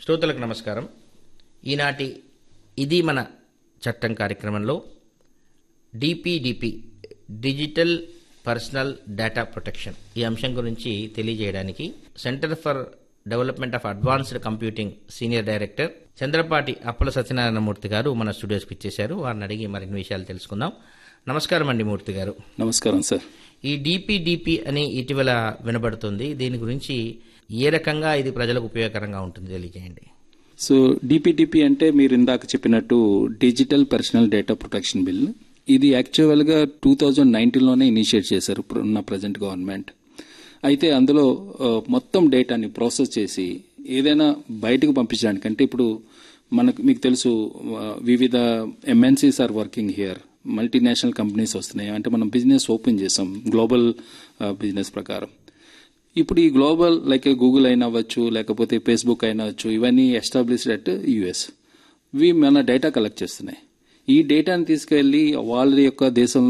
శ్రోతలకు నమస్కారం ఈనాటి ఇది మన చట్టం కార్యక్రమంలో DPDP digital personal data protection ఈ అంశం గురించి తెలియజేయడానికి centre for development of advanced computing senior director Chandrapati Appala Satyanarayanamurthy garu మన స్టూడియోస్కి ఇచ్చేశారు వారిని అడిగి మరిన్ని విషయాలు తెలుసుకుందాం నమస్కారం అండి మూర్తి గారు నమస్కారం సార్ ఈ డిపిడిపి అని ఇటీవల వినబడుతుంది దీని గురించి ఏ రకంగా ఇది ప్రజలకు ఉపయోగకరంగా ఉంటుంది తెలియజేయండి సో డిపిటిపి అంటే మీరు ఇందాక చెప్పినట్టు digital personal data protection bill ఇది యాక్చువల్గా టూ థౌజండ్ నైన్టీన్లోనే ఇనిషియేట్ చేశారు ఇప్పుడు ఉన్న ప్రజెంట్ గవర్నమెంట్ అయితే అందులో ఆ, మొత్తం డేటాని ప్రాసెస్ చేసి ఏదైనా బయటకు పంపించడానికి అంటే ఇప్పుడు మనకు మీకు తెలుసు ఆ, వివిధ MNCs are working here multinational companies వస్తున్నాయి అంటే మనం బిజినెస్ ఓపెన్ చేసాం గ్లోబల్ బిజినెస్ ప్రకారం ఇప్పుడు ఈ గ్లోబల్ లైక్ గూగుల్ అయినా అవ్వచ్చు లేకపోతే ఫేస్బుక్ అయినా అవ్వచ్చు ఇవన్నీ ఎస్టాబ్లిష్డ్ అట్ యుఎస్ ఇవి మన డేటా కలెక్ట్ చేస్తున్నాయి ఈ డేటాని తీసుకెళ్లి వాళ్ళ యొక్క దేశంలో